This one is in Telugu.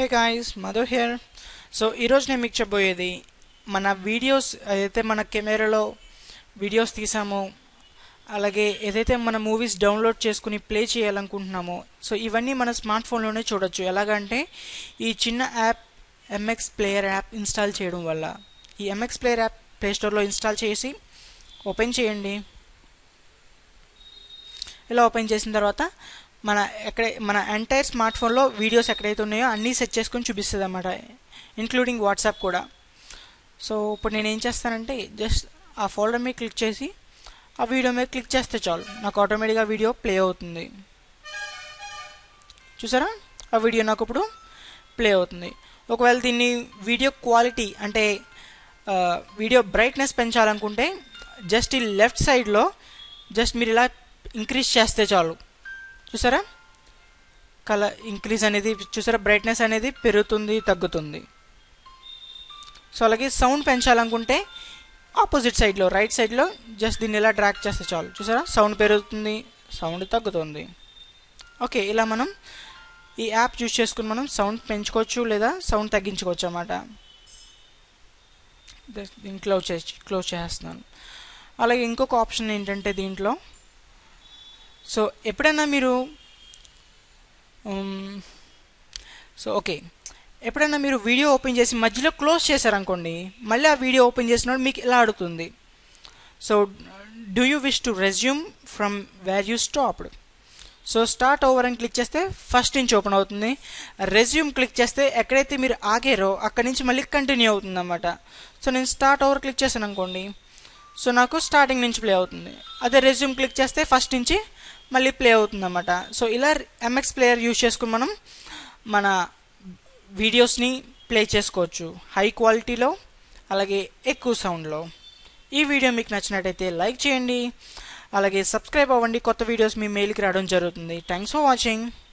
hey guys Madhu here so ఈరోజు నేను మీకు చెప్పబోయేది మన వీడియోస్ ఏదైతే మన కెమెరాలో వీడియోస్ తీసామో అలాగే ఏదైతే మన మూవీస్ డౌన్లోడ్ చేసుకుని ప్లే చేయాలనుకుంటున్నామో సో ఇవన్నీ మన స్మార్ట్ ఫోన్లోనే చూడొచ్చు ఎలాగంటే ఈ చిన్న app MX player app install చేయడం వల్ల ఈ ఎంఎక్స్ ప్లేయర్ యాప్ ప్లే స్టోర్లో ఇన్స్టాల్ చేసి ఓపెన్ చేయండి ఇలా ఓపెన్ చేసిన తర్వాత మన ఎక్కడ మన ఎంటైర్ స్మార్ట్ ఫోన్లో వీడియోస్ ఎక్కడైతే ఉన్నాయో అన్నీ సెట్ చేసుకొని చూపిస్తుంది అన్నమాట ఇంక్లూడింగ్ వాట్సాప్ కూడా సో ఇప్పుడు నేను ఏం చేస్తానంటే జస్ట్ ఆ ఫోల్డర్ మీద క్లిక్ చేసి ఆ వీడియో మీద క్లిక్ చేస్తే చాలు నాకు ఆటోమేటిక్గా వీడియో ప్లే అవుతుంది చూసారా ఆ వీడియో నాకు ఇప్పుడు ప్లే అవుతుంది ఒకవేళ దీన్ని వీడియో క్వాలిటీ అంటే వీడియో బ్రైట్నెస్ పెంచాలనుకుంటే జస్ట్ ఈ లెఫ్ట్ సైడ్లో జస్ట్ మీరు ఇలా ఇంక్రీజ్ చేస్తే చాలు చూసారా కలర్ ఇంక్రీజ్ అనేది చూసారా బ్రైట్నెస్ అనేది పెరుగుతుంది తగ్గుతుంది సో అలాగే సౌండ్ పెంచాలనుకుంటే ఆపోజిట్ సైడ్లో రైట్ సైడ్లో జస్ట్ దీన్ని ఇలా డ్రాక్ చేస్తే చాలు చూసారా సౌండ్ పెరుగుతుంది సౌండ్ తగ్గుతుంది ఓకే ఇలా మనం ఈ యాప్ చూస్ చేసుకుని మనం సౌండ్ పెంచుకోవచ్చు లేదా సౌండ్ తగ్గించుకోవచ్చు అన్నమాట దీన్ని క్లోజ్ చేసి క్లోజ్ చేస్తున్నాను అలాగే ఇంకొక ఆప్షన్ ఏంటంటే దీంట్లో సో ఎప్పుడైనా మీరు సో ఓకే ఎప్పుడైనా మీరు వీడియో ఓపెన్ చేసి మధ్యలో క్లోజ్ చేశారనుకోండి మళ్ళీ ఆ వీడియో ఓపెన్ చేసినప్పుడు మీకు ఇలా అడుగుతుంది so do you wish to resume from where you stopped so start over అని క్లిక్ చేస్తే ఫస్ట్ నుంచి ఓపెన్ అవుతుంది రెజ్యూమ్ క్లిక్ చేస్తే ఎక్కడైతే మీరు ఆగారో అక్కడి నుంచి మళ్ళీ కంటిన్యూ అవుతుంది అన్నమాట సో నేను స్టార్ట్ ఓవర్ క్లిక్ చేశాను అనుకోండి సో నాకు స్టార్టింగ్ నుంచి ప్లే అవుతుంది అదే రెజ్యూమ్ క్లిక్ చేస్తే ఫస్ట్ నుంచి మళ్ళీ ప్లే అవుతుంది అన్నమాట సో ఇలా ఎంఎక్స్ ప్లేయర్ యూజ్ చేసుకుని మనం మన వీడియోస్ని ప్లే చేసుకోవచ్చు హై క్వాలిటీలో అలాగే ఎక్కువ సౌండ్లో ఈ వీడియో మీకు నచ్చినట్టయితే లైక్ చేయండి అలాగే సబ్స్క్రైబ్ అవ్వండి కొత్త వీడియోస్ మీ మెయిల్కి రావడం జరుగుతుంది థ్యాంక్స్ ఫర్ వాచింగ్